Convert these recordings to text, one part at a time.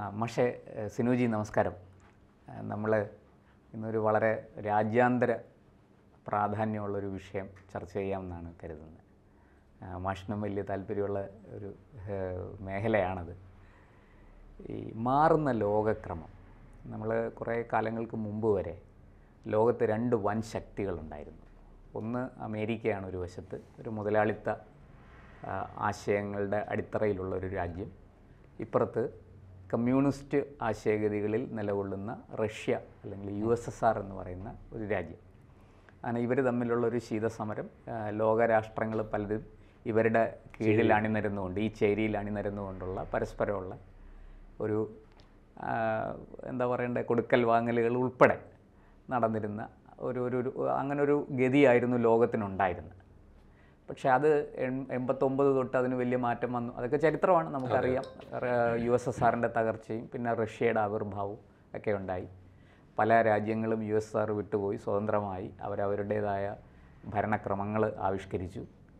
പക്ഷേ സിനുജി നമസ്കാരം നമ്മൾ ഇന്നൊരു വളരെ രാജ്യാന്തര പ്രാധാന്യമുള്ളൊരു വിഷയം ചർച്ച ചെയ്യാമെന്നാണ് കരുതുന്നത് ആ, മാഷിനും വലിയ താല്പര്യമുള്ള ഒരു ഏഹ്, മേഖലയാണത് ഈ മാറുന്ന ലോകക്രമം നമ്മൾ കുറേ കാലങ്ങൾക്ക് മുമ്പ് വരെ ലോകത്ത് രണ്ട് വൻ ശക്തികളുണ്ടായിരുന്നു ഒന്ന് അമേരിക്കയാണ് ഒരു വശത്ത് ഒരു മുതലാളിത്ത ആ, ആശയങ്ങളുടെ അടിത്തറയിലുള്ള ഒരു രാജ്യം ഇപ്പുറത്ത് കമ്മ്യൂണിസ്റ്റ് ആശയഗതികളിൽ നിലകൊള്ളുന്ന റഷ്യ അല്ലെങ്കിൽ യു എസ് എസ് ആർ എന്ന് പറയുന്ന ഒരു രാജ്യം അങ്ങനെ ഇവർ തമ്മിലുള്ള ഒരു ശീതസമരം ആ, ലോകരാഷ്ട്രങ്ങൾ പലരും ഇവരുടെ കീഴിൽ അണിനിരന്നുകൊണ്ട് ഈ ചേരിയിൽ അണിനിരന്നുകൊണ്ടുള്ള പരസ്പരമുള്ള ഒരു ആ, എന്താ പറയണ്ടേ കൊടുക്കൽ വാങ്ങലുകൾ ഉൾപ്പെടെ നടന്നിരുന്ന ഒരു ഒരു ഒരു അങ്ങനെ ഒരു ഗതിയായിരുന്നു ലോകത്തിനുണ്ടായിരുന്നത് പക്ഷേ അത് എൺ- എൺപത്തൊമ്പത് തൊട്ട് അതിന് വലിയ മാറ്റം വന്നു അതൊക്കെ ചരിത്രമാണ് നമുക്കറിയാം യു എസ് എസ് ആറിൻ്റെ തകർച്ചയും പിന്നെ റഷ്യയുടെ ആവിർഭാവവും ഒക്കെ ഉണ്ടായി പല രാജ്യങ്ങളും യു എസ് ആർ വിട്ടുപോയി സ്വതന്ത്രമായി അവരവരുടേതായ ഭരണക്രമങ്ങൾ ആവിഷ്കരിച്ചു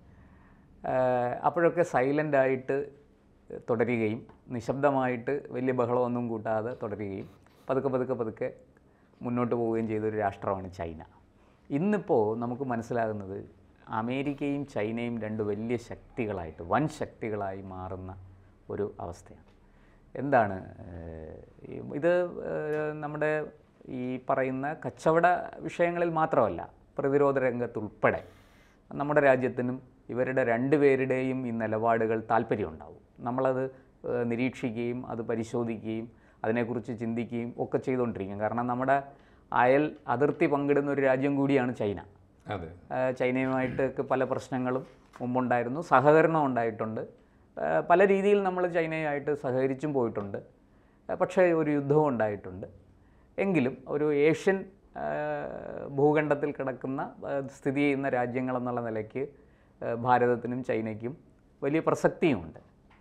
ആഹ് അപ്പോഴൊക്കെ സൈലൻ്റായിട്ട് തുടരുകയും നിശബ്ദമായിട്ട് വലിയ ബഹളമൊന്നും കൂട്ടാതെ തുടരുകയും പതുക്കെ പതുക്കെ പതുക്കെ മുന്നോട്ട് പോവുകയും ചെയ്തൊരു രാഷ്ട്രമാണ് ചൈന ഇന്നിപ്പോൾ നമുക്ക് മനസ്സിലാകുന്നത് അമേരിക്കയും ചൈനയും രണ്ട് വലിയ ശക്തികളായിട്ട് വൻ ശക്തികളായി മാറുന്ന ഒരു അവസ്ഥയാണ് എന്താണ് ഏഹ്, ഈ- ഇത് ഏഹ്, നമ്മുടെ ഈ പറയുന്ന കച്ചവട വിഷയങ്ങളിൽ മാത്രമല്ല പ്രതിരോധ രംഗത്തുൾപ്പെടെ നമ്മുടെ രാജ്യത്തിനും ഇവരുടെ രണ്ടുപേരുടെയും ഈ നിലപാടുകൾ താല്പര്യമുണ്ടാവും നമ്മളത് ഏഹ്, നിരീക്ഷിക്കുകയും അത് പരിശോധിക്കുകയും അതിനെക്കുറിച്ച് ചിന്തിക്കുകയും ഒക്കെ ചെയ്തുകൊണ്ടിരിക്കും കാരണം നമ്മുടെ അയൽ അതിർത്തി പങ്കിടുന്ന ഒരു രാജ്യം കൂടിയാണ് ചൈന അതെ ആ, ചൈനയുമായിട്ടൊക്കെ പല പ്രശ്നങ്ങളും മുമ്പുണ്ടായിരുന്നു സഹകരണം ഉണ്ടായിട്ടുണ്ട് ആ, പല രീതിയിൽ നമ്മൾ ചൈനയുമായിട്ട് സഹകരിച്ചും പോയിട്ടുണ്ട് ആ, പക്ഷേ ഒരു യുദ്ധവും ഉണ്ടായിട്ടുണ്ട് എങ്കിലും ഒരു ഏഷ്യൻ ആ, ഭൂഖണ്ഡത്തിൽ കിടക്കുന്ന ആ, സ്ഥിതി ചെയ്യുന്ന രാജ്യങ്ങളെന്നുള്ള നിലയ്ക്ക് ആ, ഭാരതത്തിനും ചൈനയ്ക്കും വലിയ പ്രസക്തിയുമുണ്ട്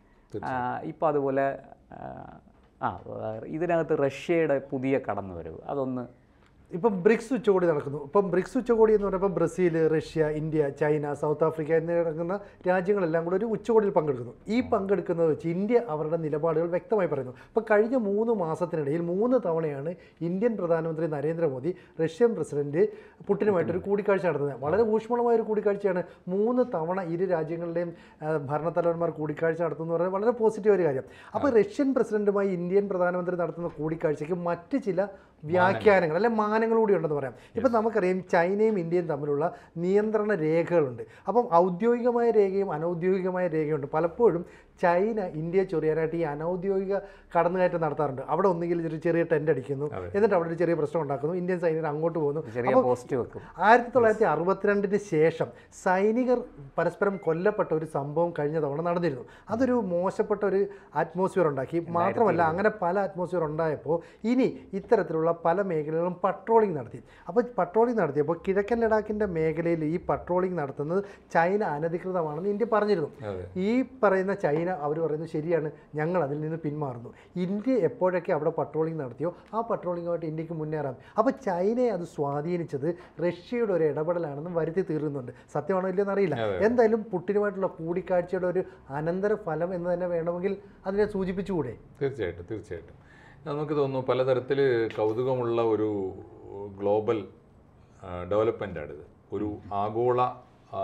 ഇപ്പോൾ അതുപോലെ ആ, ആ ഇതിനകത്ത് റഷ്യയുടെ പുതിയ കടന്നുവരവ് അതൊന്ന് ഇപ്പം ബ്രിക്സ് ഉച്ചകോടി നടക്കുന്നു ഇപ്പം ബ്രിക്സ് ഉച്ചകോടി എന്ന് പറയുമ്പോൾ Brazil Russia India China South Africa എന്നിവ നടക്കുന്ന രാജ്യങ്ങളെല്ലാം കൂടെ ഒരു ഉച്ചകോടിയിൽ പങ്കെടുക്കുന്നു ഈ പങ്കെടുക്കുന്നത് വെച്ച് ഇന്ത്യ അവരുടെ നിലപാടുകൾ വ്യക്തമായി പറയുന്നു ഇപ്പോൾ കഴിഞ്ഞ മൂന്ന് മാസത്തിനിടയിൽ മൂന്ന് തവണയാണ് ഇന്ത്യൻ പ്രധാനമന്ത്രി നരേന്ദ്രമോദി റഷ്യൻ പ്രസിഡന്റ് പുട്ടിനുമായിട്ടൊരു കൂടിക്കാഴ്ച നടത്തുന്നത് വളരെ ഊഷ്മളമായ ഒരു കൂടിക്കാഴ്ചയാണ് മൂന്ന് തവണ ഇരു രാജ്യങ്ങളുടെയും ആ, ഭരണത്തലവന്മാർ കൂടിക്കാഴ്ച നടത്തുന്നു പറയുന്നത് വളരെ പോസിറ്റീവ് ഒരു കാര്യം അപ്പോൾ റഷ്യൻ പ്രസിഡന്റുമായി ഇന്ത്യൻ പ്രധാനമന്ത്രി നടത്തുന്ന കൂടിക്കാഴ്ചയ്ക്ക് മറ്റ് ചില വ്യാഖ്യാനങ്ങൾ അല്ലെ മാനങ്ങൾ കൂടി ഉണ്ടെന്ന് പറയാം ഇപ്പം നമുക്കറിയാം ചൈനയും ഇന്ത്യയും തമ്മിലുള്ള നിയന്ത്രണ രേഖകളുണ്ട് അപ്പം ഔദ്യോഗികമായ രേഖയും അനൗദ്യോഗികമായ രേഖയുണ്ട് പലപ്പോഴും ചൈന ഇന്ത്യയെ ചൊറിയാനായിട്ട് ഈ അനൗദ്യോഗിക കടന്നുകയറ്റം നടത്താറുണ്ട് അവിടെ ഒന്നുകിൽ ഒരു ചെറിയ ടെൻ്റ് അടിക്കുന്നു എന്നിട്ട് അവിടെ ഒരു ചെറിയ പ്രശ്നം ഉണ്ടാക്കുന്നു ഇന്ത്യൻ സൈനികർ അങ്ങോട്ട് പോകുന്നു ചെറിയ പോസ്റ്റ് വെക്കും ആയിരത്തി തൊള്ളായിരത്തി അറുപത്തിരണ്ടിന് ശേഷം സൈനികർ പരസ്പരം കൊല്ലപ്പെട്ട ഒരു സംഭവം കഴിഞ്ഞ തവണ നടന്നിരുന്നു അതൊരു മോശപ്പെട്ട ഒരു അറ്റ്മോസ്ഫിയർ ഉണ്ടാക്കി മാത്രമല്ല അങ്ങനെ പല അറ്റ്മോസ്ഫിയർ ഉണ്ടായപ്പോൾ ഇനി ഇത്തരത്തിലുള്ള പല മേഖലകളും പട്രോളിംഗ് നടത്തി അപ്പോൾ പട്രോളിംഗ് നടത്തിയപ്പോൾ കിഴക്കൻ ലഡാക്കിൻ്റെ മേഖലയിൽ ഈ പട്രോളിംഗ് നടത്തുന്നത് ചൈന അനധികൃതമാണെന്ന് ഇന്ത്യ പറഞ്ഞിരുന്നു അതെ ഈ പറയുന്ന ചൈന അവർ പറയുന്നത് ശരിയാണ് ഞങ്ങൾ അതിൽ നിന്ന് പിന്മാറുന്നു ഇന്ത്യ എപ്പോഴൊക്കെ അവിടെ പട്രോളിംഗ് നടത്തിയോ ആ പട്രോളിങ്ങുമായിട്ട് ഇന്ത്യക്ക് മുന്നേറാം അപ്പോൾ ചൈനയെ അത് സ്വാധീനിച്ചത് റഷ്യയുടെ ഒരു ഇടപെടലാണെന്ന് വരുത്തി തീർന്നുണ്ട് സത്യമാണോ ഇല്ലെന്ന് അറിയില്ല എന്തായാലും പുട്ടിനുമായിട്ടുള്ള കൂടിക്കാഴ്ചയുടെ ഒരു അനന്തര ഫലം എന്ന് തന്നെ വേണമെങ്കിൽ അതിനെ സൂചിപ്പിച്ചുകൂടെ തീർച്ചയായിട്ടും തീർച്ചയായിട്ടും നമുക്ക് തോന്നുന്നു പലതരത്തിൽ കൗതുകമുള്ള ഒരു ഗ്ലോബൽ ഡെവലപ്മെൻ്റാണിത് ഒരു ആഗോള ആ,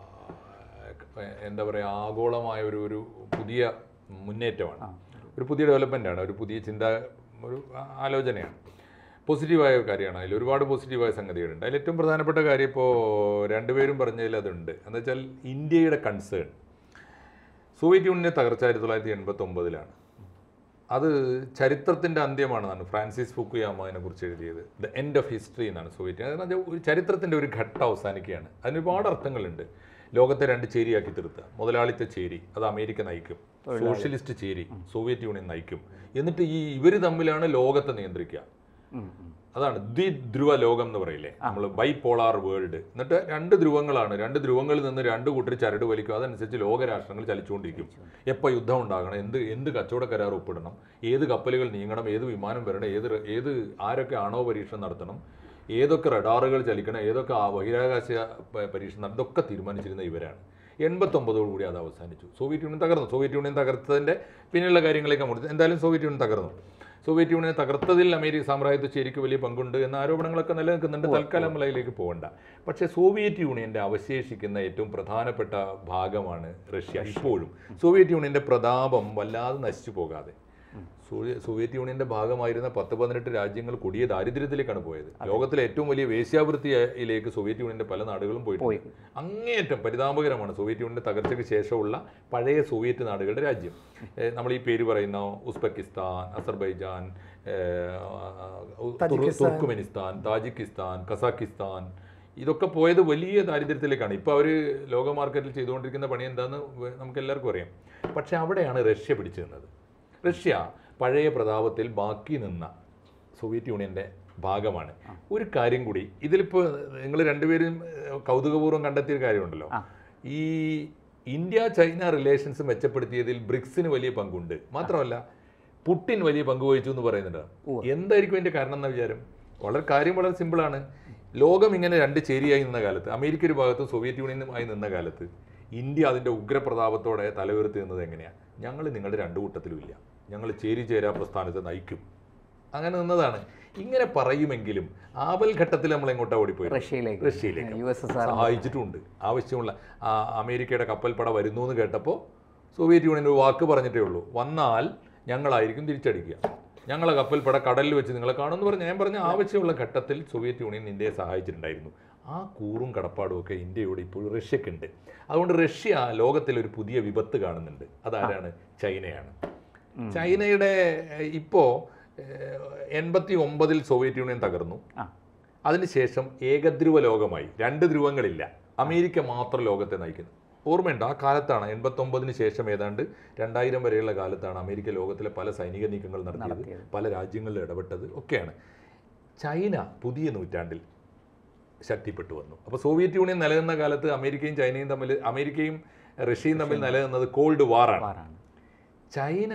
എന്താ പറയുക ആഗോളമായ ഒരു ഒരു പുതിയ മുന്നേറ്റമാണ് ഒരു പുതിയ ഡെവലപ്മെൻ്റാണ് ഒരു പുതിയ ചിന്ത ഒരു ആ- ആലോചനയാണ് പോസിറ്റീവായ കാര്യമാണ് അതിൽ ഒരുപാട് പോസിറ്റീവായ സംഗതികളുണ്ട് അതിൽ ഏറ്റവും പ്രധാനപ്പെട്ട കാര്യം ഇപ്പോൾ രണ്ടുപേരും പറഞ്ഞതിൽ അതുണ്ട് എന്ന് വെച്ചാൽ ഇന്ത്യയുടെ കൺസേൺ സോവിയറ്റ് യൂണിയൻ്റെ തകർച്ച ആയിരത്തി തൊള്ളായിരത്തി എൺപത്തി ഒമ്പതിലാണ് അത് ചരിത്രത്തിൻ്റെ അന്ത്യമാണെന്നാണ് ഫ്രാൻസിസ് ഫുക്കുയാമ അതിനെക്കുറിച്ച് എഴുതിയത് ദ എൻഡ് ഓഫ് ഹിസ്റ്ററി എന്നാണ് സോവിയറ്റ് കാരണം അത് ഒരു ചരിത്രത്തിൻ്റെ ഒരു ഘട്ടം അവസാനിക്കുകയാണ് അതിന് ഒരുപാട് അർത്ഥങ്ങളുണ്ട് ലോകത്തെ രണ്ട് ചേരിയാക്കി തീർത്തുക മുതലാളിത്ത ചേരി അത് അമേരിക്ക നയിക്കും സോഷ്യലിസ്റ്റ് ചേരി സോവിയറ്റ് യൂണിയൻ നയിക്കും എന്നിട്ട് ഈ ഇവർ തമ്മിലാണ് ലോകത്തെ നിയന്ത്രിക്കുക ഉം, ഉം. അതാണ് ദ്വിധ്രുവ ലോകം എന്ന് പറയില്ലേ നമ്മൾ ബൈപോളാർ വേൾഡ് എന്നിട്ട് രണ്ട് ധ്രുവങ്ങളാണ് രണ്ട് ധ്രുവങ്ങളിൽ നിന്ന് രണ്ട് കൂട്ടർ ചരട് വലിക്കും അതനുസരിച്ച് ലോകരാഷ്ട്രങ്ങൾ ചലിച്ചുകൊണ്ടിരിക്കും എപ്പോൾ യുദ്ധം ഉണ്ടാകണം എന്ത് എന്ത് കച്ചവട കരാർ ഒപ്പിടണം ഏത് കപ്പലുകൾ നീങ്ങണം ഏത് വിമാനം വരണം ഏത് ര- ഏത് ആരൊക്കെ ആണവ പരീക്ഷണം നടത്തണം ഏതൊക്കെ റഡാറുകൾ ചലിക്കണം ഏതൊക്കെ ആ ബഹിരാകാശ പ- പരീക്ഷണം നടത്തണം ഇതൊക്കെ തീരുമാനിച്ചിരുന്ന ഇവരാണ് എൺപത്തൊമ്പതോടു കൂടി അത് അവസാനിച്ചു സോവിയറ്റ് യൂണിയൻ തകർന്നു സോവിയറ്റ് യൂണിയൻ തകർത്തതിൻ്റെ പിന്നെയുള്ള കാര്യങ്ങളൊക്കെ മുടിച്ചു എന്തായാലും സോവിയറ്റ് യൂണിയൻ തകർന്നു സോവിയറ്റ് യൂണിയനെ തകർത്തതിൽ അമേരിക്ക സാമ്രാജ്യത്വ ചേരിക്ക് വലിയ പങ്കുണ്ട് എന്ന ആരോപണങ്ങളൊക്കെ നിലനിൽക്കുന്നുണ്ട് തൽക്കാലം നമ്മൾ അതിലേക്ക് പോകണ്ട പക്ഷേ സോവിയറ്റ് യൂണിയന്റെ അവശേഷിക്കുന്ന ഏറ്റവും പ്രധാനപ്പെട്ട ഭാഗമാണ് റഷ്യ ഇപ്പോഴും സോവിയറ്റ് യൂണിയന്റെ പ്രതാപം വല്ലാതെ നശിച്ചു പോകാതെ സോവിയ- സോവിയറ്റ് യൂണിയന്റെ ഭാഗമായിരുന്ന പത്ത് പതിനെട്ട് രാജ്യങ്ങൾ കൊടിയ ദാരിദ്ര്യത്തിലേക്കാണ് പോയത് ലോകത്തിലെ ഏറ്റവും വലിയ വേശ്യാവൃത്തിയിലേക്ക് സോവിയറ്റ് യൂണിയന്റെ പല നാടുകളും പോയിട്ടുണ്ട് അങ്ങേയറ്റം പരിതാപകരമാണ് സോവിയറ്റ് യൂണിയന്റെ തകർച്ചയ്ക്ക് ശേഷമുള്ള പഴയ സോവിയറ്റ് നാടുകളുടെ രാജ്യം ഏഹ് നമ്മൾ ഈ പേര് പറയുന്ന ഉസ്ബെക്കിസ്ഥാൻ അസർബൈജാൻ ഏഹ്, തുർ- താജിക്കിസ്ഥാൻ. തുർക്ക്മെനിസ്ഥാൻ താജിക്കിസ്ഥാൻ കസാക്കിസ്ഥാൻ ഇതൊക്കെ പോയത് വലിയ ദാരിദ്ര്യത്തിലേക്കാണ് ഇപ്പോൾ അവർ ലോക മാർക്കറ്റിൽ ചെയ്തുകൊണ്ടിരിക്കുന്ന പണി എന്താണെന്ന് വ- നമുക്ക് എല്ലാവർക്കും അറിയാം പക്ഷേ അവിടെയാണ് റഷ്യ പിടിച്ചു നിന്നത് റഷ്യ പഴയ പ്രതാപത്തിൽ ബാക്കി നിന്ന സോവിയറ്റ് യൂണിയൻ്റെ ഭാഗമാണ് ഒരു കാര്യം കൂടി ഇതിലിപ്പോൾ നിങ്ങൾ രണ്ടുപേരും ഏഹ്, കൗതുകപൂർവ്വം കണ്ടെത്തിയ ഒരു കാര്യമുണ്ടല്ലോ ഈ ഇന്ത്യ ചൈന റിലേഷൻസ് മെച്ചപ്പെടുത്തിയതിൽ ബ്രിക്സിന് വലിയ പങ്കുണ്ട് മാത്രമല്ല പുട്ടിൻ വലിയ പങ്ക് വഹിച്ചു എന്ന് പറയുന്നുണ്ട് എന്തായിരിക്കും അതിന്റെ കാരണം എന്ന വിചാരം വളരെ കാര്യം വളരെ സിമ്പിളാണ് ലോകം ഇങ്ങനെ രണ്ട് ചേരിയായി നിന്ന കാലത്ത് അമേരിക്ക ഒരു ഭാഗത്തും സോവിയറ്റ് യൂണിയനും ആയി നിന്ന കാലത്ത് ഇന്ത്യ അതിന്റെ ഉഗ്രപ്രതാപത്തോടെ തലയുയർത്തി നിന്നത് എങ്ങനെയാ ഞങ്ങൾ നിങ്ങളുടെ രണ്ടു കൂട്ടത്തിലും ഇല്ല ഞങ്ങൾ ചേരി ചേരാ പ്രസ്ഥാനത്തെ നയിക്കും അങ്ങനെ നിന്നതാണ് ഇങ്ങനെ പറയുമെങ്കിലും ആപൽ ഘട്ടത്തിൽ നമ്മൾ എങ്ങോട്ടാ ഓടിപ്പോയി റഷ്യയിലേക്ക് റഷ്യയിലേക്ക് യു എസ് എസ് ആർ സഹായിച്ചിട്ടുണ്ട് ആവശ്യമുള്ള ആ, അമേരിക്കയുടെ കപ്പൽപ്പട വരുന്നു എന്ന് കേട്ടപ്പോൾ സോവിയറ്റ് യൂണിയൻ ഒരു വാക്ക് പറഞ്ഞിട്ടേ ഉള്ളൂ വന്നാൽ ഞങ്ങളായിരിക്കും തിരിച്ചടിക്കുക ഞങ്ങളെ കപ്പൽപ്പട കടലിൽ വെച്ച് നിങ്ങളെ കാണുമെന്ന് പറഞ്ഞ് ഞാൻ പറഞ്ഞ ആവശ്യമുള്ള ഘട്ടത്തിൽ സോവിയറ്റ് യൂണിയൻ ഇന്ത്യയെ സഹായിച്ചിട്ടുണ്ടായിരുന്നു ആ കൂറും കടപ്പാടും ഒക്കെ ഇന്ത്യയോട് ഇപ്പോൾ റഷ്യക്കുണ്ട് അതുകൊണ്ട് റഷ്യ ലോകത്തിൽ ഒരു പുതിയ വിപത്ത് കാണുന്നുണ്ട് അതാരാണ് ചൈനയാണ് ചൈനയുടെ ഏഹ്, ഇപ്പോ എൺപത്തി ഒമ്പതിൽ സോവിയറ്റ് യൂണിയൻ തകർന്നു ആ. അതിനുശേഷം ഏകധ്രുവ ലോകമായി രണ്ട് ധ്രുവങ്ങളില്ല അമേരിക്ക മാത്രം ലോകത്തെ നയിക്കുന്നു ഓർമ്മയുണ്ട് ആ കാലത്താണ് എൺപത്തൊമ്പതിന് ശേഷം ഏതാണ്ട് രണ്ടായിരം വരെയുള്ള കാലത്താണ് അമേരിക്ക ലോകത്തിലെ പല സൈനിക നീക്കങ്ങൾ നടത്തിയത് നടത്തിയത്. പല രാജ്യങ്ങളിൽ ഇടപെട്ടത് ഒക്കെയാണ് ചൈന പുതിയ നൂറ്റാണ്ടിൽ ശക്തിപ്പെട്ടു വന്നു അപ്പോൾ സോവിയറ്റ് യൂണിയൻ നിലനിന്ന കാലത്ത് അമേരിക്കയും ചൈനയും തമ്മിൽ അമേരിക്കയും റഷ്യയും തമ്മിൽ നിലനിന്നത് കോൾഡ് വാറാണ് വാറാണ് ചൈന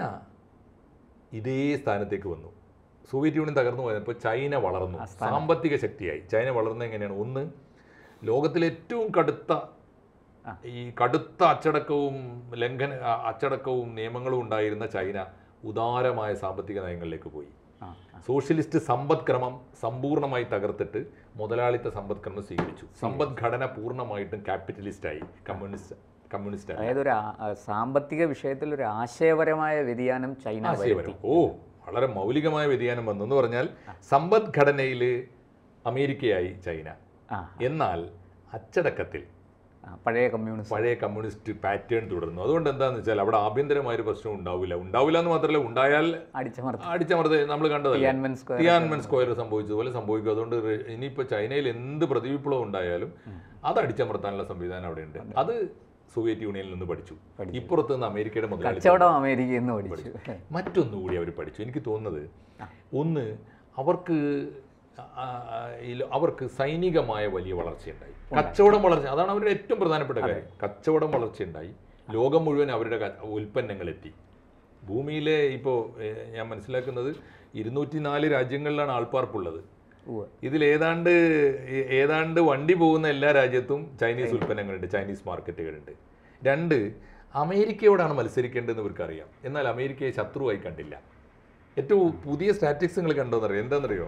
ഇതേ സ്ഥാനത്തേക്ക് വന്നു സോവിയറ്റ് യൂണിയൻ തകർന്നു പോയപ്പോൾ ചൈന വളർന്നു ആ സ്ഥാനം. സാമ്പത്തിക ശക്തിയായി ചൈന വളർന്നത് എങ്ങനെയാണ് ഒന്ന് ലോകത്തിലെ ഏറ്റവും കടുത്ത ആ. ഈ കടുത്ത അച്ചടക്കവും ലംഘന അ- അച്ചടക്കവും നിയമങ്ങളും ഉണ്ടായിരുന്ന ചൈന ഉദാരമായ സാമ്പത്തിക നയങ്ങളിലേക്ക് പോയി ആ ആ. സോഷ്യലിസ്റ്റ് സമ്പദ്ക്രമം സമ്പൂർണ്ണമായി തകർത്തിട്ട് മുതലാളിത്ത സമ്പദ്ക്രമം സ്വീകരിച്ചു സമ്പദ്ഘടന പൂർണ്ണമായിട്ടും ക്യാപിറ്റലിസ്റ്റായി കമ്മ്യൂണിസ്റ്റ് കമ്മ്യൂണിസ്റ്റായി അതായത് ഒരു ആ- ആ സാമ്പത്തിക വിഷയത്തിൽ ഒരു ആശയപരമായ വ്യതിയാനം ചൈന വരുത്തി ആശയപരം ഓ വളരെ മൗലികമായ വ്യതിയാനം വന്നു എന്ന് പറഞ്ഞാൽ സമ്പദ്ഘടനയിൽ അമേരിക്കയായി ചൈന ആ എന്നാൽ അച്ചടക്കത്തിൽ ആ, പഴയ കമ്മ്യൂണിസ്റ്റ് പഴയ കമ്മ്യൂണിസ്റ്റ് പാറ്റേൺ തുടർന്നു അതുകൊണ്ട് എന്താണെന്ന് വെച്ചാൽ അവിടെ ആഭ്യന്തരമായ ഒരു പ്രശ്നം ഉണ്ടാവില്ല ഉണ്ടാവില്ല എന്ന് മാത്രമല്ല ഉണ്ടായാൽ അടിച്ചമർത്തി അടിച്ചമർത്ത നമ്മൾ കണ്ടതല്ലേ തിയാൻമെൻ സ്ക്വയർ തിയാൻമെൻ സ്ക്വയർ സംഭവിച്ചതുപോലെ സംഭവിക്കും അതുകൊണ്ട് റെ- ഇനിയിപ്പോൾ ചൈനയിൽ എന്ത് പ്രതിവിപ്ലവം ഉണ്ടായാലും അത് അടിച്ചമർത്താനുള്ള സംവിധാനം അവിടെയുണ്ട് അത് സോവിയറ്റ് യൂണിയനിൽ നിന്ന് പഠിച്ചു ഇപ്പുറത്ത് നിന്ന് അമേരിക്കയുടെ മുതലാളി കച്ചവടം അമേരിക്കയിൽ നിന്ന് പഠിച്ചു മറ്റൊന്നുകൂടി അവർ പഠിച്ചു എനിക്ക് തോന്നുന്നത് ഒന്ന് അവർക്ക് ആ, ആ, ഈ ലോ- അവർക്ക് സൈനികമായ വലിയ വളർച്ചയുണ്ടായി കച്ചവടം വളർച്ച അതാണ് അവരുടെ ഏറ്റവും പ്രധാനപ്പെട്ട കാര്യം കച്ചവടം വളർച്ചയുണ്ടായി ലോകം മുഴുവൻ അവരുടെ ക- ഉൽപ്പന്നങ്ങൾ എത്തി ഭൂമിയിലെ ഇപ്പോൾ ഞാൻ മനസ്സിലാക്കുന്നത് ഇരുന്നൂറ്റി നാല് രാജ്യങ്ങളിലാണ് ആൾപ്പാർപ്പുള്ളത് ഉവ്വ്. ഇതിൽ ഏതാണ്ട് ഏ- ഏതാണ്ട് വണ്ടി പോകുന്ന എല്ലാ രാജ്യത്തും ചൈനീസ് ഉൽപ്പന്നങ്ങളുണ്ട് ചൈനീസ് മാർക്കറ്റുകളുണ്ട് രണ്ട് അമേരിക്കയോടാണ് മത്സരിക്കേണ്ടതെന്ന് ഇവർക്കറിയാം എന്നാൽ അമേരിക്കയെ ശത്രുവായി കണ്ടില്ല ഏറ്റവും പുതിയ സ്റ്റാറ്റിക്സ് നിങ്ങൾ കണ്ടോന്നറിയോ എന്താണെന്നറിയോ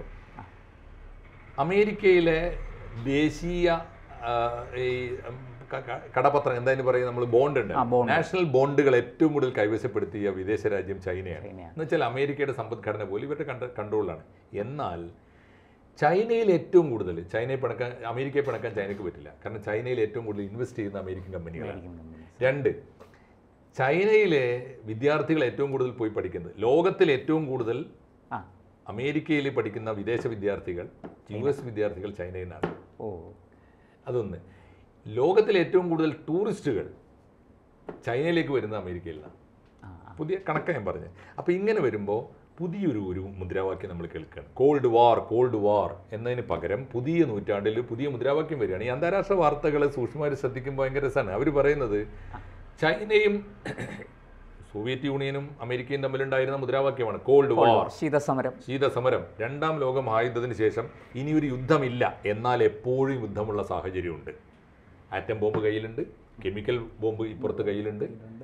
അമേരിക്കയിലെ ദേശീയ ആ, ഈ ഉം, ക- ക- കടപത്രം എന്താ പറയുക നമ്മൾ ബോണ്ട് ഉണ്ട് ആ, bond. നാഷണൽ ബോണ്ടുകൾ ഏറ്റവും കൂടുതൽ കൈവശപ്പെടുത്തിയ വിദേശ രാജ്യം ചൈനയാണ് ചൈനയാണ്. എന്ന് വെച്ചാൽ അമേരിക്കയുടെ സമ്പദ്ഘടന പോലും ഇവരുടെ കണ്ട കൺട്രോളിലാണ് എന്നാൽ ചൈനയിൽ ഏറ്റവും കൂടുതൽ ചൈനയെ പിണക്കാൻ അമേരിക്കയെ പിണക്കാൻ ചൈനയ്ക്ക് പറ്റില്ല കാരണം ചൈനയിൽ ഏറ്റവും കൂടുതൽ ഇൻവെസ്റ്റ് ചെയ്യുന്ന അമേരിക്കൻ കമ്പനികളാണ് അമേരിക്കൻ കമ്പനീസ്. രണ്ട് ചൈനയിലെ വിദ്യാർത്ഥികൾ ഏറ്റവും കൂടുതൽ പോയി പഠിക്കുന്നത് ലോകത്തിൽ ഏറ്റവും കൂടുതൽ ആ അമേരിക്കയിൽ പഠിക്കുന്ന വിദേശ വിദ്യാർത്ഥികൾ യു എസ് വിദ്യാർത്ഥികൾ ചൈനയിൽ നിന്നാണ് ഓ അതൊന്ന് ലോകത്തിലെ ഏറ്റവും കൂടുതൽ ടൂറിസ്റ്റുകൾ ചൈനയിലേക്ക് വരുന്ന അമേരിക്കയിൽ നിന്നാണ് ആ ആ. പുതിയ കണക്കാണ് ഞാൻ പറഞ്ഞത് അപ്പോൾ ഇങ്ങനെ വരുമ്പോൾ പുതിയൊരു ഒരു മുദ്രാവാക്യം നമ്മൾ കേൾക്കുകയാണ് കോൾഡ് വാർ കോൾഡ് വാർ എന്നതിന് പകരം പുതിയ നൂറ്റാണ്ടിൽ പുതിയ മുദ്രാവാക്യം വരികയാണ് ഈ അന്താരാഷ്ട്ര വാർത്തകൾ സൂക്ഷ്മമായി ശ്രദ്ധിക്കുമ്പോൾ ഭയങ്കര രസമാണ് അവർ പറയുന്നത് ചൈനയും സോവിയറ്റ് യൂണിയനും അമേരിക്കയും തമ്മിലുണ്ടായിരുന്ന മുദ്രാവാക്യമാണ് കോൾഡ് വാർ ശീതസമരം ശീതസമരം രണ്ടാം ലോക മഹായുദ്ധത്തിന് ശേഷം ഇനി ഒരു യുദ്ധമില്ല എന്നാൽ എപ്പോഴും യുദ്ധമുള്ള സാഹചര്യമുണ്ട് ആറ്റം ബോംബ് കയ്യിലുണ്ട് കെമിക്കൽ ബോംബ് ഇപ്പുറത്ത് കയ്യിലുണ്ട്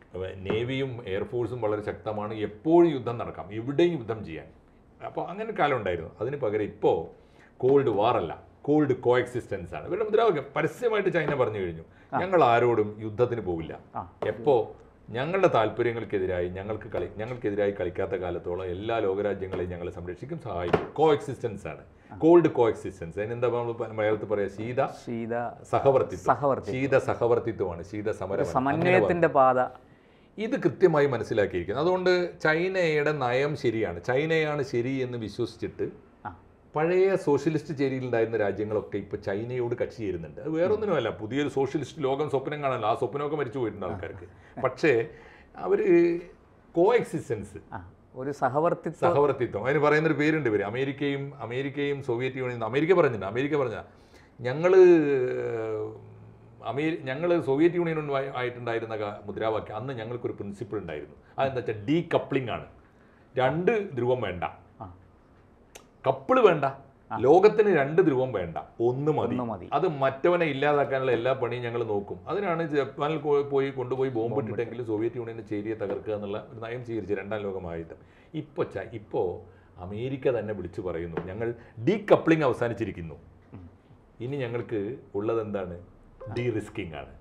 നേവിയും എയർഫോഴ്സും വളരെ ശക്തമാണ് എപ്പോഴും യുദ്ധം നടക്കാം എവിടെയും യുദ്ധം ചെയ്യാൻ അപ്പോൾ അങ്ങനെ ഒരു കാലം ഉണ്ടായിരുന്നു അതിന് പകരം ഇപ്പോൾ കോൾഡ് വാർ അല്ല കോൾഡ് കോ എക്സിസ്റ്റൻസ് ആണ് ഇവരുടെ മുദ്രാവാക്യം പരസ്യമായിട്ട് ചൈന പറഞ്ഞു കഴിഞ്ഞു ഞങ്ങൾ ആരോടും യുദ്ധത്തിന് പോവില്ല ആ. എപ്പോ ഞങ്ങളുടെ താല്പര്യങ്ങൾക്കെതിരായി ഞങ്ങൾക്ക് കളി ഞങ്ങൾക്കെതിരായി കളിക്കാത്ത കാലത്തോളം എല്ലാ ലോകരാജ്യങ്ങളെയും ഞങ്ങൾ സംരക്ഷിക്കും സഹായിക്കും കോ എക്സിസ്റ്റൻസ് ആണ് കോൾഡ് കോ എക്സിസ്റ്റൻസ് അതിനെന്താ നമ്മൾ പ- മലയാളത്തിൽ പറയാ ശീത ശീത സഹവർത്തിത്വം സഹവർത്തിത്വം. ശീത സഹവർത്തിത്വമാണ് ശീത സമരം സമന്വയത്തിന്റെ പാത ഇത് കൃത്യമായി മനസ്സിലാക്കിയിരിക്കുന്നു അതുകൊണ്ട് ചൈനയുടെ നയം ശരിയാണ് ചൈനയാണ് ശരി എന്ന് വിശ്വസിച്ചിട്ട് ആ. പഴയ സോഷ്യലിസ്റ്റ് ചേരിയിലുണ്ടായിരുന്ന രാജ്യങ്ങളൊക്കെ ഇപ്പൊ ചൈനയോട് കക്ഷി ചേരുന്നുണ്ട് അത് വേറൊന്നിനുമല്ല പുതിയൊരു സോഷ്യലിസ്റ്റ് ലോകം സ്വപ്നം കാണാനല്ല ആ സ്വപ്നമൊക്കെ മരിച്ചു പോയിട്ടുണ്ട് ആൾക്കാർക്ക് പക്ഷേ അവര് കോ എക്സിസ്റ്റൻസ് ആ ഒരു സഹവർത്തിത്വം സഹവർത്തിത്വം അതിന് പറയുന്നൊരു പേരുണ്ട് ഇവര് അമേരിക്കയും അമേരിക്കയും സോവിയറ്റ് യൂണിയൻ അമേരിക്ക പറഞ്ഞിട്ടുണ്ട് അമേരിക്ക പറഞ്ഞ ഞങ്ങള് അമേരി ഞങ്ങൾ സോവിയറ്റ് യൂണിയനുമായി ആയിട്ടുണ്ടായിരുന്ന കാ- മുദ്രാവാക്യം അന്ന് ഞങ്ങൾക്കൊരു പ്രിൻസിപ്പിൾ ഉണ്ടായിരുന്നു അതെന്താ വെച്ചാൽ ഡീ കപ്ലിംഗ് ആണ് രണ്ട് ധ്രുവം വേണ്ട ആ. കപ്പിള് വേണ്ട ലോകത്തിന് രണ്ട് ധ്രുവം വേണ്ട ഒന്ന് മതി ഒന്ന് മതി. അത് മറ്റവനെ ഇല്ലാതാക്കാനുള്ള എല്ലാ പണിയും ഞങ്ങൾ നോക്കും അതിനാണ് ജപ്പാനിൽ കൊ- പോയി കൊണ്ടുപോയി ബോംബ് ഇട്ടിട്ടെങ്കിലും സോവിയറ്റ് യൂണിയന്റെ ചേരിയെ തകർക്കുക എന്നുള്ള ഒരു നയം സ്വീകരിച്ചു രണ്ടാം ലോകമായുധം ഇപ്പോൾ ച ഇപ്പോൾ അമേരിക്ക തന്നെ വിളിച്ചു പറയുന്നു ഞങ്ങൾ ഡീ കപ്ലിംഗ് അവസാനിച്ചിരിക്കുന്നു ഇനി ഞങ്ങൾക്ക് ഉള്ളത് എന്താണ് ഡീ റിസ്കിംഗ് ആണ്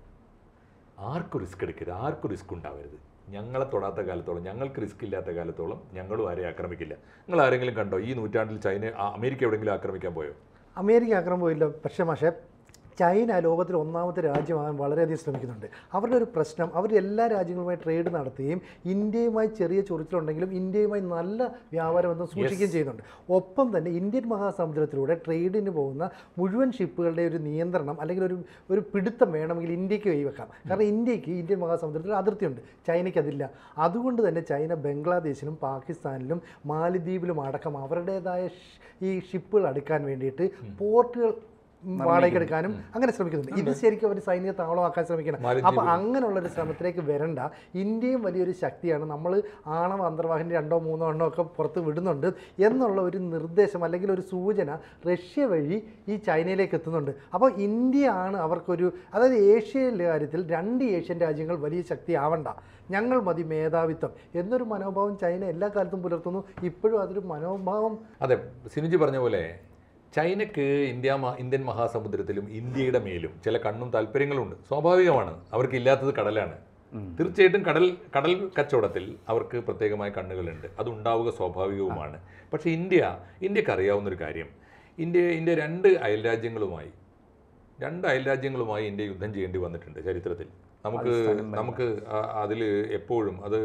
ആർക്കും റിസ്ക് എടുക്കരുത് ആർക്കും റിസ്ക് ഉണ്ടാവരുത് ഞങ്ങളെ തൊടാത്ത കാലത്തോളം ഞങ്ങൾക്ക് റിസ്ക് ഇല്ലാത്ത കാലത്തോളം ഞങ്ങളും ആരെയും ആക്രമിക്കില്ല നിങ്ങൾ ആരെങ്കിലും കണ്ടോ ഈ നൂറ്റാണ്ടിൽ ചൈന ആ, അമേരിക്ക എവിടെയെങ്കിലും ആക്രമിക്കാൻ പോയോ അമേരിക്ക ആക്രമണം പോയില്ല പക്ഷേ പക്ഷേ ചൈന ലോകത്തിൽ ഒന്നാമത്തെ രാജ്യമാകാൻ വളരെയധികം ശ്രമിക്കുന്നുണ്ട് അവരുടെ ഒരു പ്രശ്നം അവർ എല്ലാ രാജ്യങ്ങളുമായി ട്രേഡ് നടത്തുകയും ഇന്ത്യയുമായി ചെറിയ ചൊറിച്ചിലുണ്ടെങ്കിലും ഇന്ത്യയുമായി നല്ല വ്യാപാരബന്ധം സൂക്ഷിക്കുകയും ചെയ്യുന്നുണ്ട് ഒപ്പം തന്നെ ഇന്ത്യൻ മഹാസമുദ്രത്തിലൂടെ ട്രേഡിന് പോകുന്ന മുഴുവൻ ഷിപ്പുകളുടെ ഒരു നിയന്ത്രണം അല്ലെങ്കിൽ ഒരു ഒരു പിടുത്തം വേണമെങ്കിൽ ഇന്ത്യക്ക് കൈവെക്കാം കാരണം ഇന്ത്യക്ക് ഇന്ത്യൻ മഹാസമുദ്രത്തിൽ അതിർത്തിയുണ്ട് ചൈനയ്ക്ക് അതില്ല അതുകൊണ്ട് തന്നെ ചൈന ബംഗ്ലാദേശിലും പാകിസ്ഥാനിലും മാലിദ്വീപിലും അടക്കം അവരുടേതായ ഷ്- ഈ ഷിപ്പുകൾ അടുക്കാൻ വേണ്ടിയിട്ട് പോർട്ടുകൾ വാടകയ്ക്ക് എടുക്കാനും അങ്ങനെ ശ്രമിക്കുന്നുണ്ട് ഇത് ശരിക്കും അവർ സൈനിക താവളമാക്കാൻ ശ്രമിക്കണം മാലദ്വീപ്. അപ്പോൾ അങ്ങനെയുള്ള ഒരു ശ്രമത്തിലേക്ക് വരണ്ട ഇന്ത്യയും വലിയൊരു ശക്തിയാണ് നമ്മൾ ആണവ അന്തർവാഹിനി രണ്ടോ മൂന്നോ എണ്ണോ ഒക്കെ പുറത്ത് വിടുന്നുണ്ട് എന്നുള്ള ഒരു നിർദ്ദേശം അല്ലെങ്കിൽ ഒരു സൂചന റഷ്യ വഴി ഈ ചൈനയിലേക്ക് എത്തുന്നുണ്ട് അപ്പോൾ ഇന്ത്യ ആണ് അവർക്കൊരു അതായത് ഏഷ്യയിലെ കാര്യത്തിൽ രണ്ട് ഏഷ്യൻ രാജ്യങ്ങൾ വലിയ ശക്തി ആവണ്ട ഞങ്ങൾ മതി മേധാവിത്വം എന്നൊരു മനോഭാവം ചൈന എല്ലാ കാലത്തും പുലർത്തുന്നു ഇപ്പോഴും അതൊരു മനോഭാവം അതെ സിനുജി പറഞ്ഞ പോലെ ചൈനക്ക് ഇന്ത്യ മ- ഇന്ത്യൻ മഹാസമുദ്രത്തിലും ഇന്ത്യയുടെ മേലും ചില കണ്ണും താല്പര്യങ്ങളുണ്ട് സ്വാഭാവികമാണ് അവർക്ക് ഇല്ലാത്തത് കടലാണ് തീർച്ചയായിട്ടും കടൽ കടൽ കച്ചവടത്തിൽ അവർക്ക് പ്രത്യേകമായ കണ്ണുകളുണ്ട് അതുണ്ടാവുക സ്വാഭാവികവുമാണ് പക്ഷേ ഇന്ത്യ ഇന്ത്യക്ക് അറിയാവുന്ന ഒരു കാര്യം ഇന്ത്യ ഇന്ത്യ രണ്ട് അയൽരാജ്യങ്ങളുമായി രണ്ട് അയൽരാജ്യങ്ങളുമായി ഇന്ത്യ യുദ്ധം ചെയ്യേണ്ടി വന്നിട്ടുണ്ട് ചരിത്രത്തിൽ നമുക്ക് നമുക്ക് അതിൽ എപ്പോഴും അത്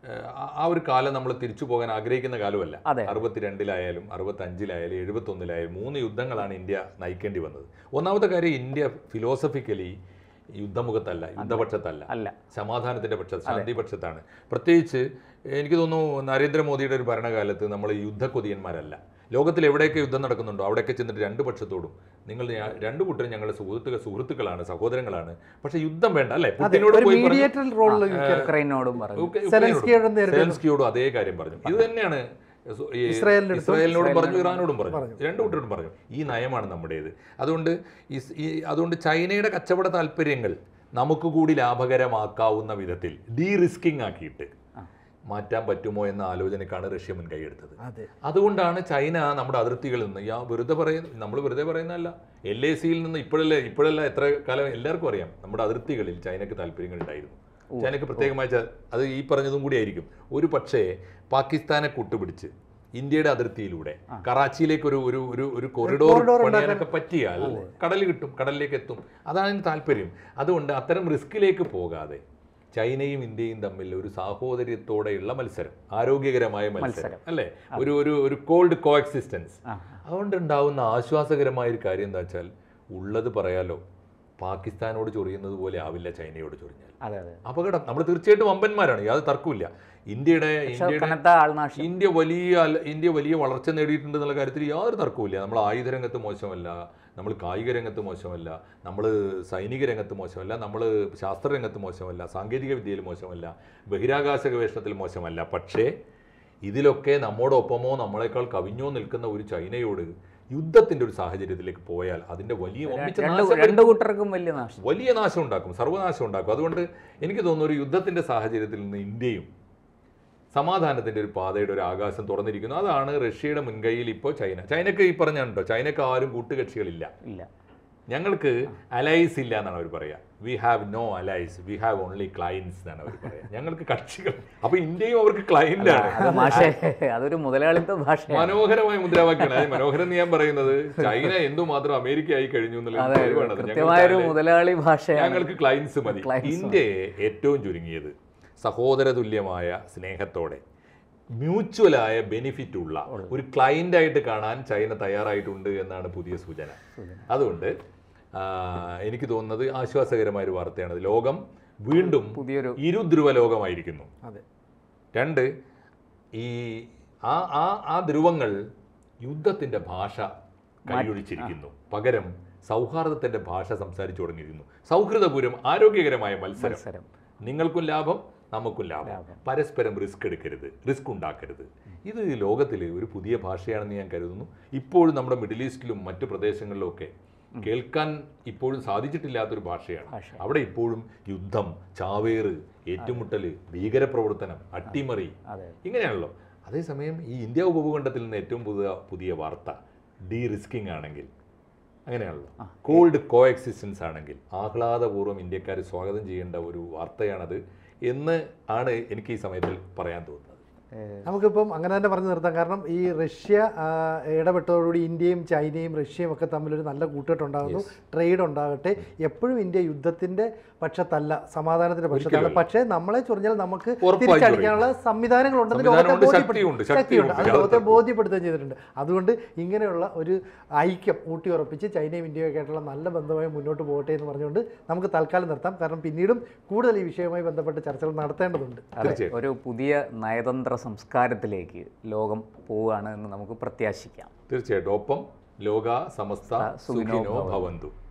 ആ- ആ ഒരു കാലം നമ്മൾ തിരിച്ചു പോകാൻ ആഗ്രഹിക്കുന്ന കാലമല്ല അതെ. അറുപത്തിരണ്ടിലായാലും അറുപത്തഞ്ചിലായാലും എഴുപത്തൊന്നിലായാലും മൂന്ന് യുദ്ധങ്ങളാണ് ഇന്ത്യ നയിക്കേണ്ടി വന്നത് ഒന്നാമത്തെ കാര്യം ഇന്ത്യ ഫിലോസഫിക്കലി യുദ്ധമുഖത്തല്ല യുദ്ധപക്ഷത്തല്ല അല്ല സമാധാനത്തിന്റെ പക്ഷത്ത് ശാന്തി പക്ഷത്താണ് പ്രത്യേകിച്ച് എനിക്ക് തോന്നുന്നു നരേന്ദ്രമോദിയുടെ ഒരു ഭരണകാലത്ത് നമ്മൾ യുദ്ധക്കൊതിയന്മാരല്ല ലോകത്തിൽ എവിടെയൊക്കെ യുദ്ധം നടക്കുന്നുണ്ടോ അവിടെയൊക്കെ ചെന്നിട്ട് രണ്ട് പക്ഷത്തോടും നിങ്ങൾ ഞാ- രണ്ട് കൂട്ടരും ഞങ്ങളുടെ സുഹൃത്തുക്കൾ സുഹൃത്തുക്കളാണ് സഹോദരങ്ങളാണ് പക്ഷെ യുദ്ധം വേണ്ട അല്ലേ അതെ പുടിനോട് ഒരു പോയി പറഞ്ഞു മീഡിയേറ്റർ റോളിൽ ഉക്രൈനോടും പറഞ്ഞു ഉക്ര- സെലൻസ്കിയോടും ഉക്രൈനോടും നേരത്തെ സെലൻസ്കിയോടും അതേ കാര്യം പറഞ്ഞു ഇത് തന്നെയാണ് സു- ഈ ഇസ്രായേലിന്റെ അടുത്തും ഇസ്രായേലിനോടും പറഞ്ഞു ഇറാനോടും പറഞ്ഞു രണ്ടു കൂട്ടരോടും പറഞ്ഞു ഈ നയമാണ് നമ്മുടേത് അതുകൊണ്ട് ഇസ്- ഈ അതുകൊണ്ട് ചൈനയുടെ കച്ചവട താല്പര്യങ്ങൾ നമുക്ക് കൂടി ലാഭകരമാക്കാവുന്ന വിധത്തിൽ ഡീ റിസ്കിംഗ് ആക്കിയിട്ട് മാറ്റാൻ പറ്റുമോ എന്ന ആലോചനക്കാണ് റഷ്യ മുൻകൈയെടുത്തത് അതെ അതുകൊണ്ടാണ് ചൈന നമ്മുടെ അതിർത്തികളിൽ നിന്ന് യാ വെറുതെ പറയുന്ന നമ്മൾ വെറുതെ പറയുന്നതല്ല എൽ എ സിയിൽ നിന്ന് ഇപ്പോഴല്ലേ ഇപ്പോഴല്ല എത്ര കാലം എല്ലാവർക്കും അറിയാം നമ്മുടെ അതിർത്തികളിൽ ചൈനക്ക് താല്പര്യങ്ങൾ ഉണ്ടായിരുന്നു ചൈനക്ക് പ്രത്യേകമായ ച- അത് ഈ പറഞ്ഞതും കൂടി ആയിരിക്കും ഒരു പക്ഷേ പാകിസ്ഥാനെ കൂട്ടുപിടിച്ച് ഇന്ത്യയുടെ അതിർത്തിയിലൂടെ കറാച്ചിയിലേക്ക് ഒരു ഒരു ഒരു ഒരു കൊറിഡോർ corridor പണിയാനൊക്കെ പറ്റിയാൽ കടൽ കിട്ടും കടലിലേക്ക് എത്തും അതാണ് അതിന് താല്പര്യം അതുകൊണ്ട് അത്തരം റിസ്കിലേക്ക് പോകാതെ ചൈനയും ഇന്ത്യയും തമ്മിൽ ഒരു സാഹോദര്യത്തോടെയുള്ള മത്സരം ആരോഗ്യകരമായ മത്സരം അല്ലേ ഒരു ഒരു ഒരു കോൾഡ് കോ എക്സിസ്റ്റൻസ് ആ. അതുകൊണ്ടുണ്ടാവുന്ന ആശ്വാസകരമായ ഒരു കാര്യം എന്താ വെച്ചാൽ ഉള്ളത് പറയാലോ പാകിസ്ഥാനോട് ചൊറിയുന്നത് പോലെ ആവില്ല ചൈനയോട് ചൊറിഞ്ഞാൽ അതെ അതെ അപകടം നമ്മൾ തീർച്ചയായിട്ടും വമ്പന്മാരാണ് യാതൊരു തർക്കമില്ല ഇന്ത്യയുടെ പക്ഷെ ഇന്ത്യയുടെ കനത്ത ആൾനാശം ഇന്ത്യ വലിയ അല്ല- ഇന്ത്യ വലിയ വളർച്ച നേടിയിട്ടുണ്ട് എന്നുള്ള കാര്യത്തിൽ യാതൊരു തർക്കവുമില്ല നമ്മൾ ആയുധ രംഗത്ത് മോശമല്ല നമ്മൾ കായിക രംഗത്ത് മോശമല്ല നമ്മൾ സൈനിക രംഗത്ത് മോശമല്ല നമ്മൾ ശാസ്ത്ര രംഗത്ത് മോശമല്ല സാങ്കേതിക വിദ്യയിൽ മോശമല്ല ബഹിരാകാശ ഗവേഷണത്തിൽ മോശമല്ല പക്ഷേ ഇതിലൊക്കെ നമ്മോടൊപ്പമോ നമ്മളെക്കാൾ കവിഞ്ഞോ നിൽക്കുന്ന ഒരു ചൈനയോട് യുദ്ധത്തിന്റെ ഒരു സാഹചര്യത്തിലേക്ക് പോയാൽ അതിന്റെ വലിയ വമ്പിച്ച രണ്ട് നാശം രണ്ട് കൂട്ടർക്കും വലിയ നാശം വലിയ നാശം ഉണ്ടാക്കും സർവനാശം ഉണ്ടാക്കും അതുകൊണ്ട് എനിക്ക് തോന്നുന്നു ഒരു യുദ്ധത്തിന്റെ സാഹചര്യത്തിൽ നിന്ന് ഇന്ത്യയും സമാധാനത്തിന്റെ ഒരു പാതയുടെ ഒരു ആകാശം തുറന്നിരിക്കുന്നു അതാണ് റഷ്യയുടെ മുൻകൈയിൽ ഇപ്പോൾ ചൈന ചൈനക്ക് ഈ പറഞ്ഞാണ് കേട്ടോ ചൈനക്ക് ആരും കൂട്ടുകക്ഷികളില്ല ഇല്ല ഞങ്ങൾക്ക് അലൈസ് ഇല്ല എന്നാണ് അവർ പറയാ we have no allies we have only clients എന്നാണ് അവർ പറയാ ഞങ്ങൾക്ക് കക്ഷികൾ അപ്പൊ ഇന്ത്യയും അവർക്ക് ക്ലയന്റ് ആണ് അത് മാഷേ അതൊരു മുതലാളിത്ത ഭാഷയാണ് മനോഹരമായ മുദ്രാവാക്യമാണ് അത് മനോഹരം എന്ന് ഞാൻ പറയുന്നത് ചൈന എന്തുമാത്രം അമേരിക്ക ആയി കഴിഞ്ഞു എന്നുള്ള അതെ കഴിവാണ് അത്. കൃത്യമായൊരു ഞങ്ങൾക്ക് മുതലാളി ഭാഷയാണ് ഞങ്ങൾക്ക് ക്ലയൻസ് മതി Clients ഇന്ത്യയെ ഏറ്റവും ചുരുങ്ങിയത് സഹോദര തുല്യമായ സ്നേഹത്തോടെ മ്യൂച്വലായ ബെനിഫിറ്റ് ഉള്ള ഒരു ക്ലയന്റ് ആയിട്ട് കാണാൻ ചൈന തയ്യാറായിട്ടുണ്ട് എന്നാണ് പുതിയ സൂചന അതുകൊണ്ട് ആ, എനിക്ക് തോന്നുന്നത് ആശ്വാസകരമായ ഒരു വാർത്തയാണ് ലോകം വീണ്ടും പുതിയൊരു ഇരുധ്രുവ ലോകമായിരിക്കുന്നു അതെ രണ്ട് ഈ ആ ആ ആ ധ്രുവങ്ങൾ യുദ്ധത്തിന്റെ ഭാഷ കൈയൊഴിച്ചിരിക്കുന്നു പകരം സൗഹാർദ്ദത്തിന്റെ ഭാഷ സംസാരിച്ചു തുടങ്ങിയിരിക്കുന്നു സൗഹൃദപൂരം ആരോഗ്യകരമായ മത്സരം മത്സരം നിങ്ങൾക്കും ലാഭം നമുക്കും ലാഭം പരസ്പരം റിസ്ക് എടുക്കരുത് റിസ്ക് ഉണ്ടാക്കരുത് ഇത് ലോകത്തിൽ ഒരു പുതിയ ഭാഷയാണെന്ന് ഞാൻ കരുതുന്നു ഇപ്പോഴും നമ്മുടെ മിഡിൽ ഈസ്റ്റിലും മറ്റു പ്രദേശങ്ങളിലും ഒക്കെ കേൾക്കാൻ ഇപ്പോഴും സാധിച്ചിട്ടില്ലാത്തൊരു ഭാഷയാണ് ഭാഷ. അവിടെ ഇപ്പോഴും യുദ്ധം ചാവേറ് ഏറ്റുമുട്ടല് ഭീകരപ്രവർത്തനം അട്ടിമറി അതെ ഇങ്ങനെയാണല്ലോ അതേസമയം ഈ ഇന്ത്യ ഉപഭൂഖണ്ഡത്തിൽ നിന്ന് ഏറ്റവും പുതിയ പുതിയ വാർത്ത ഡീ റിസ്കിംഗ് ആണെങ്കിൽ അങ്ങനെയാണല്ലോ കോൾഡ് കോ എക്സിസ്റ്റൻസ് ആണെങ്കിൽ ആഹ്ലാദപൂർവ്വം ഇന്ത്യക്കാർ സ്വാഗതം ചെയ്യേണ്ട ഒരു വാർത്തയാണത് എന്ന് ആണ് എനിക്ക് ഈ സമയത്തിൽ പറയാൻ തോന്നുന്നത് നമുക്കിപ്പം അങ്ങനെ തന്നെ പറഞ്ഞു നിർത്താം കാരണം ഈ റഷ്യ ആ, ഇടപെട്ടതോടുകൂടി ഇന്ത്യയും ചൈനയും റഷ്യയും ഒക്കെ തമ്മിലൊരു നല്ല കൂട്ടുകെട്ടുണ്ടാകുന്നു ട്രേഡ് ഉണ്ടാകട്ടെ എപ്പോഴും ഇന്ത്യ യുദ്ധത്തിന്റെ പക്ഷത്തല്ല സമാധാനത്തിന്റെ പക്ഷത്തല്ല പക്ഷേ നമ്മളെ ചൊറിഞ്ഞാൽ നമുക്ക് ഉറപ്പായും തിരിച്ചടിക്കാനുള്ള സംവിധാനങ്ങളുണ്ടെന്ന് ലോകത്തെ സംവിധാനമുണ്ട്, ബോധ്യപ്പെടുത്തി- ശക്തിയുണ്ട്, ശക്തിയുണ്ട് ശക്തിയുണ്ട്. അത് അത് ലോകത്തെ തർക്കം. ബോധ്യപ്പെടുത്തുകയും ചെയ്തിട്ടുണ്ട് അതുകൊണ്ട് ഇങ്ങനെയുള്ള ഒരു ഐക്യം ഊട്ടിയുറപ്പിച്ച് ചൈനയും ഇന്ത്യയും ഒക്കെ ആയിട്ടുള്ള നല്ല ബന്ധമായി മുന്നോട്ട് പോകട്ടെ എന്ന് പറഞ്ഞുകൊണ്ട് നമുക്ക് തൽക്കാലം നിർത്താം കാരണം പിന്നീടും കൂടുതൽ ഈ വിഷയവുമായി ബന്ധപ്പെട്ട് ചർച്ചകൾ നടത്തേണ്ടതുണ്ട് അതെ തീർച്ചയായും. ഒരു പുതിയ നയതന്ത്ര സംസ്കാരത്തിലേക്ക് ലോകം പോവുകയാണ് എന്ന് നമുക്ക് പ്രത്യാശിക്കാം തീർച്ചയായിട്ടും ഒപ്പം ലോക സമസ്ത സുഖിനോ സുഖിനോ ഭവന്തു. ഭവന്തു